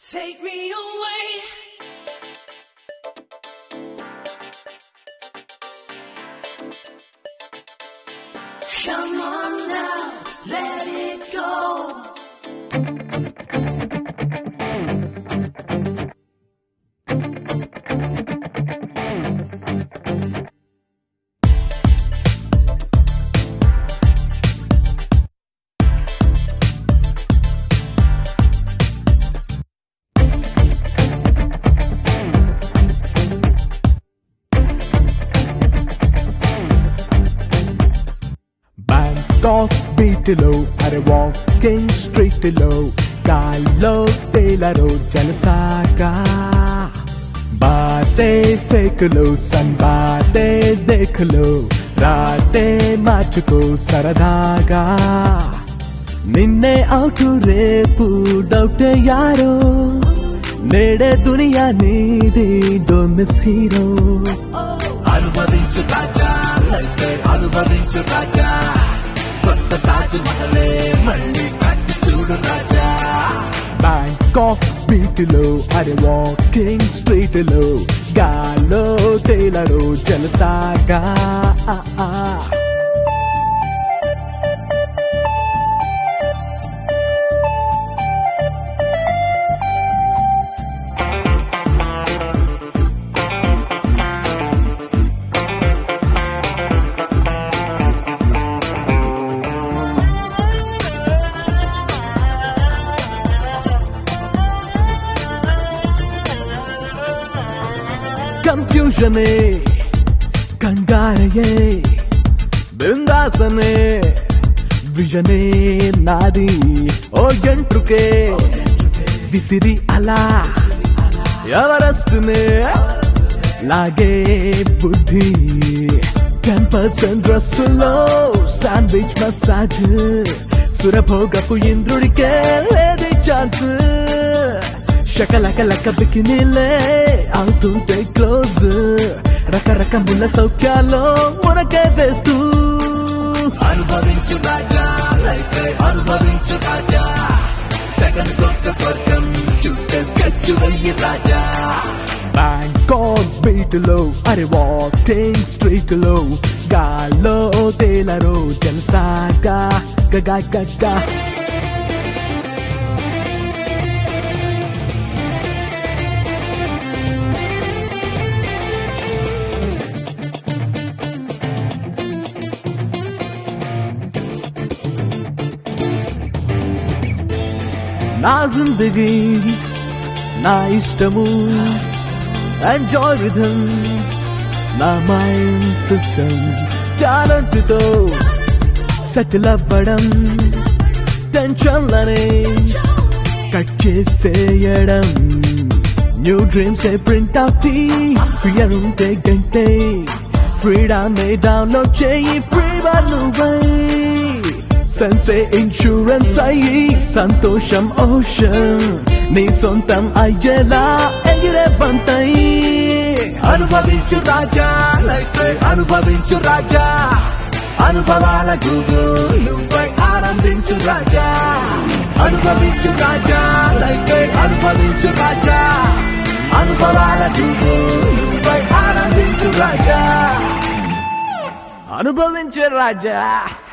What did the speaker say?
Take me away. Come on now, let it go. Bangkok బీట్లో అరే walking street లో గాల్లో తేలరో జలసాగా బాతే ఫేకులు సన్ బాతే దేకులు రాతే మార్చుకో సరదాగా నిన్నే అవుట్ రేపు డౌటే యారో నేడే దునియా నీది డోంట్ మిస్ హీరో అనుభవించు రాజా లైఫ్ అనుభవించు రాజా కొత్త తాజ్ మహలే మళ్ళీ కట్టి చూడు రాజా బ్యాంకాక్ బీట్లో అరే వాకింగ్ స్ట్రీట్ లో గాల్లో తేలరో జలసాగా కన్ఫ్యూజనే కంగారయే బిందాసనే విజనే నాది ఓ ఎంట్రుకే విసిరి అలా ఎవరస్తునే లాగే బుద్ధి టెన్ పర్సెంట్ డ్రెస్సులో శాండ్విచ్ మసాజ్ సురభోగపు ఇంద్రుడికే లేది ఛాన్స్ శకలకలక బికినీలే అవుతుంటే క్లోజ్ రకరకముల సౌఖ్యాల్లో మునకే వేస్తూ అనుభవించు రాజా లైఫ్ అనుభవించు రాజా సెకండ్ కొత్త స్వర్గం చూసే స్కెచ్ వెయ్యి రాజా బ్యాంకాక్ బీట్ లో అరే వాకింగ్ స్ట్రీట్ లో గాల్లో తేలరో జలసాగా గగా గగా నా జిందగీ నా ఇష్టము ఎంజాయ్ రిథమ్ నా మైండ్ సిస్టమ్ టాలెంట్ తో సెటిల్ అవ్వడం టెన్షన్లనే కట్ చేసేయడం న్యూ డ్రీమ్స్ ఏ ప్రింట్ అవుట్ ఫియర్ ఉంటే గంటే ఫ్రీడమ్ డౌన్లోడ్ చేయి ఫ్రీ నువ్వై సెన్సే ఇన్సూరెన్స్ అయ్యి సంతోషం ఓషన్ నీ సొంతం అయ్యేలా ఎగిరే బంతై అనుభవించు రాజా లైఫ్ అనుభవించు రాజా అనుభవాల గూగు నువ్వై ఆనందించు రాజా అనుభవించు రాజా లైఫ్ అనుభవించు రాజా అనుభవాల గూగు నువ్వై ఆనందించు రాజా అనుభవించే రాజా